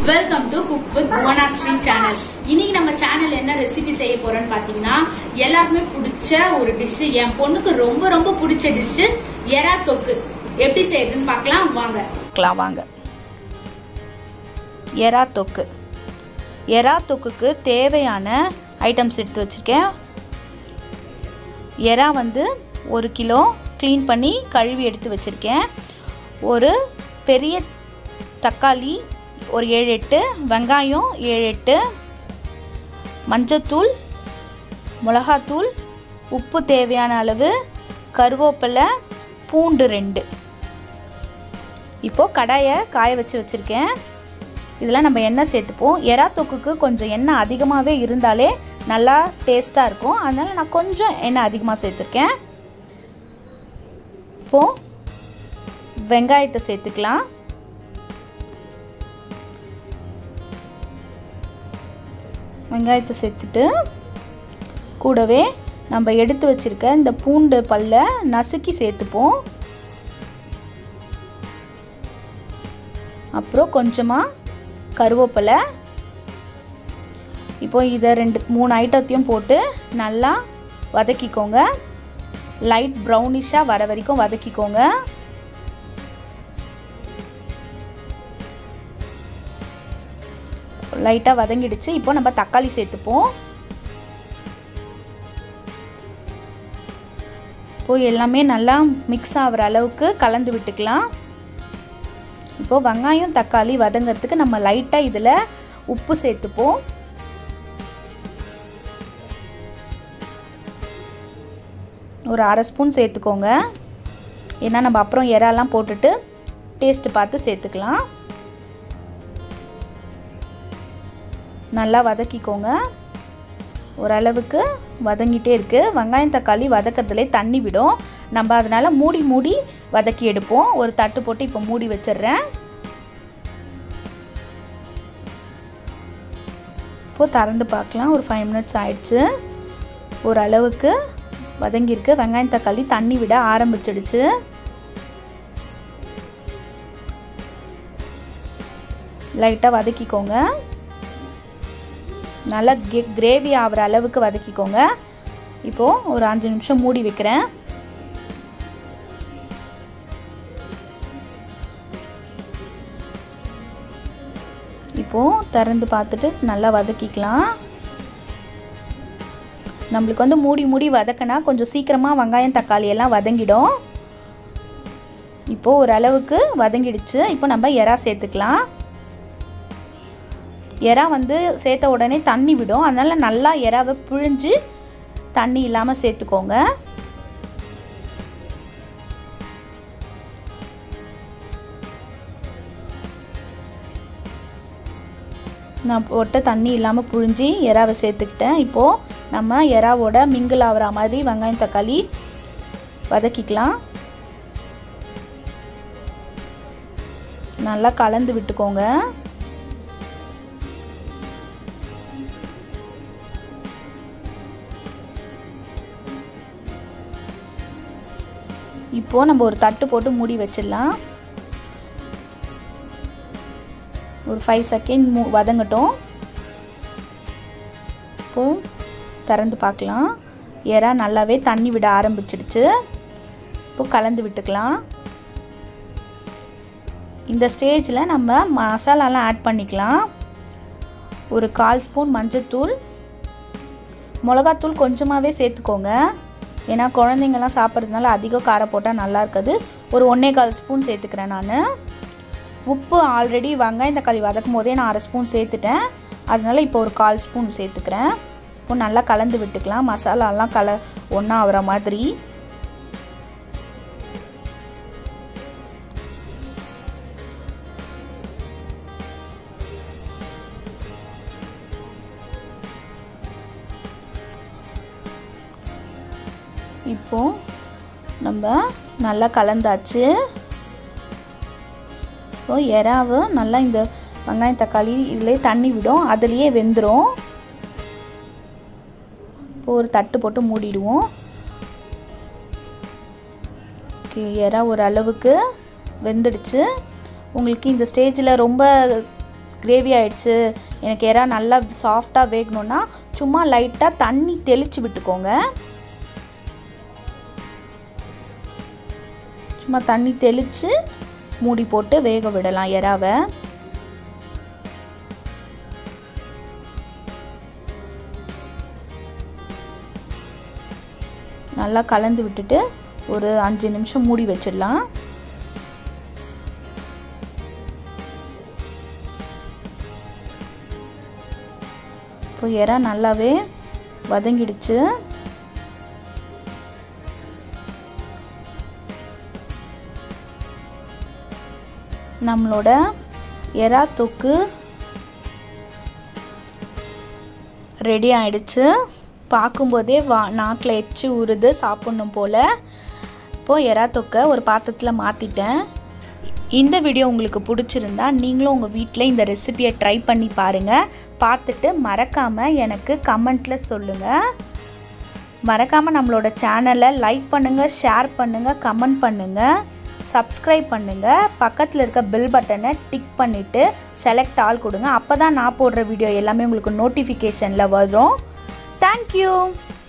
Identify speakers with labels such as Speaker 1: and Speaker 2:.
Speaker 1: welcome to cook with Bhuvanashree channel இன்னைக்கு நம்ம channel என்ன ரெசிபி செய்ய போறோம்னு பாத்தீங்கன்னா எல்லாருமே பிடிச்ச ஒரு டிஷ் என் பொண்ணுக்கு ரொம்ப ரொம்ப பிடிச்ச டிஷ் எறா தொக்கு எப்படி செய்யறதுன்னு பார்க்கலாம் வாங்க
Speaker 2: பார்க்கலாம் வாங்க எறா தொக்கு எறா தொக்குக்கு தேவையான ஐட்டம்ஸ் எடுத்து வச்சுருக்கேன் எறா வந்து ஒரு கிலோ க்ளீன் பண்ணி கழுவி எடுத்து வச்சுருக்கேன் ஒரு பெரிய தக்காளி ஒரு ஏழு எட்டு வெங்காயம் ஏழு எட்டு மஞ்சத்தூள் மிளகாத்தூள் உப்பு தேவையான அளவு கருவேப்பிலை பூண்டு ரெண்டு இப்போது கடாயை காய வச்சு வச்சுருக்கேன் இதில் நம்ம எண்ணெய் சேர்த்துப்போம் எறா தொக்குக்கு கொஞ்சம் எண்ணெய் அதிகமாகவே இருந்தாலே நல்லா டேஸ்ட்டாக இருக்கும் அதனால் நான் கொஞ்சம் எண்ணெய் அதிகமாக சேர்த்துருக்கேன் இப்போது வெங்காயத்தை சேர்த்துக்கலாம் வெங்காயத்தை சேர்த்துட்டு கூடவே நம்ம எடுத்து வச்சுருக்க இந்த பூண்டு பல்ல நசுக்கி சேர்த்துப்போம் அப்புறம் கொஞ்சமாக கருவேப்பிலை இப்போ இதை ரெண்டு மூணு ஐட்டத்தையும் போட்டு நல்லா வதக்கிக்கோங்க லைட் ப்ரௌனிஷாக வர வரைக்கும் வதக்கிக்கோங்க லைட்டாக வதங்கிடுச்சு இப்போ நம்ம தக்காளி சேர்த்துப்போம் இப்போ எல்லாமே நல்லா மிக்ஸ் ஆகிற அளவுக்கு கலந்து விட்டுக்கலாம் இப்போது வெங்காயம் தக்காளி வதங்கிறதுக்கு நம்ம லைட்டாக இதில் உப்பு சேர்த்துப்போம் ஒரு அரை ஸ்பூன் சேர்த்துக்கோங்க ஏன்னா நம்ம அப்புறம் இறாலாம் போட்டுட்டு டேஸ்ட்டு பார்த்து சேர்த்துக்கலாம் நல்லா வதக்கிக்கோங்க ஓரளவுக்கு வதங்கிட்டே இருக்குது வெங்காயம் தக்காளி வதக்கிறதுலே தண்ணி விடும் நம்ம அதனால் மூடி மூடி வதக்கி எடுப்போம் ஒரு தட்டு போட்டு இப்போ மூடி வச்சிடுறேன் இப்போது திறந்து பார்க்கலாம் ஒரு ஃபைவ் மினிட்ஸ் ஆயிடுச்சு ஓரளவுக்கு வதங்கியிருக்கு வெங்காயம் தக்காளி தண்ணி விட ஆரம்பிச்சிடுச்சு லைட்டாக வதக்கிக்கோங்க நல்லா கே கிரேவி ஆகிற அளவுக்கு வதக்கிக்கோங்க இப்போது ஒரு அஞ்சு நிமிஷம் மூடி வைக்கிறேன் இப்போது திறந்து பார்த்துட்டு நல்லா வதக்கிக்கலாம் நம்மளுக்கு வந்து மூடி மூடி வதக்கினா கொஞ்சம் சீக்கிரமாக வெங்காயம் தக்காளி எல்லாம் வதங்கிடும் இப்போது ஓரளவுக்கு வதங்கிடுச்சு இப்போ நம்ம எறா சேர்த்துக்கலாம் எறா வந்து சேர்த்த உடனே தண்ணி விடும் அதனால் நல்லா எறாவை பிழிஞ்சு தண்ணி இல்லாமல் சேர்த்துக்கோங்க நான் போட்ட தண்ணி இல்லாமல் புழிஞ்சி எறாவை சேர்த்துக்கிட்டேன் இப்போது நம்ம எறாவோட மிங்கிள் ஆகிற மாதிரி வெங்காயம் தக்காளி வதக்கிக்கலாம் நல்லா கலந்து விட்டுக்கோங்க இப்போது நம்ம ஒரு தட்டு போட்டு மூடி வச்சிடலாம் ஒரு ஃபைவ் செகண்ட் மூ வதங்கட்டும் இப்போது திறந்து பார்க்கலாம் எறா நல்லாவே தண்ணி விட ஆரம்பிச்சிடுச்சு இப்போ கலந்து விட்டுக்கலாம் இந்த ஸ்டேஜில் நம்ம மசாலாலாம் ஆட் பண்ணிக்கலாம் ஒரு கால் ஸ்பூன் மஞ்சத்தூள் மிளகாத்தூள் கொஞ்சமாகவே சேர்த்துக்கோங்க ஏன்னா குழந்தைங்கள்லாம் சாப்பிட்றதுனால அதிகம் காரம் போட்டால் நல்லா இருக்காது ஒரு ஒன்றே கால் ஸ்பூன் சேர்த்துக்கிறேன் நான் உப்பு ஆல்ரெடி வெங்காயம் தக்காளி வதக்கும் போதே நான் அரை ஸ்பூன் சேர்த்துட்டேன் அதனால் இப்போ ஒரு கால் ஸ்பூன் சேர்த்துக்கிறேன் இப்போ நல்லா கலந்து விட்டுக்கலாம் மசாலாலாம் கல ஒன்றா ஆகிற மாதிரி இப்போது நம்ம நல்லா கலந்தாச்சு இப்போ எறாவு நல்லா இந்த வெங்காயம் தக்காளி இதிலே தண்ணி விடும் அதுலேயே வெந்துடும் இப்போ ஒரு தட்டு போட்டு மூடிடுவோம் ஓகே எறா ஒரு அளவுக்கு வெந்துடுச்சு உங்களுக்கு இந்த ஸ்டேஜில் ரொம்ப கிரேவி ஆயிடுச்சு எனக்கு எறா நல்லா சாஃப்டாக வேகணும்னா சும்மா லைட்டாக தண்ணி தெளித்து விட்டுக்கோங்க சும்மா தண்ணி தெளித்து மூடி போட்டு வேக விடலாம் எறாவை நல்லா கலந்து விட்டுட்டு ஒரு அஞ்சு நிமிஷம் மூடி வச்சிடலாம் இப்போ எறா நல்லாவே வதங்கிடுச்சு நம்மளோட எறா தொக்கு ரெடி ஆயிடுச்சு பார்க்கும்போதே வா நாக்கில் எச்சு ஊறுது சாப்பிட்ணும் போல் இப்போது எறா தொக்கை ஒரு பாத்திரத்தில் மாற்றிட்டேன் இந்த வீடியோ உங்களுக்கு பிடிச்சிருந்தா நீங்களும் உங்கள் வீட்டில் இந்த ரெசிபியை ட்ரை பண்ணி பாருங்கள் பார்த்துட்டு மறக்காமல் எனக்கு கமெண்ட்டில் சொல்லுங்கள் மறக்காமல் நம்மளோட சேனலை லைக் பண்ணுங்கள் ஷேர் பண்ணுங்கள் கமெண்ட் பண்ணுங்கள் சப்ஸ்கிரைப் பண்ணுங்கள் பக்கத்தில் இருக்க பெல் பட்டனை டிக் பண்ணிவிட்டு செலக்ட் ஆல் கொடுங்க அப்போ தான் நான் போடுற வீடியோ எல்லாமே உங்களுக்கு நோட்டிஃபிகேஷனில் வரும் தேங்க்யூ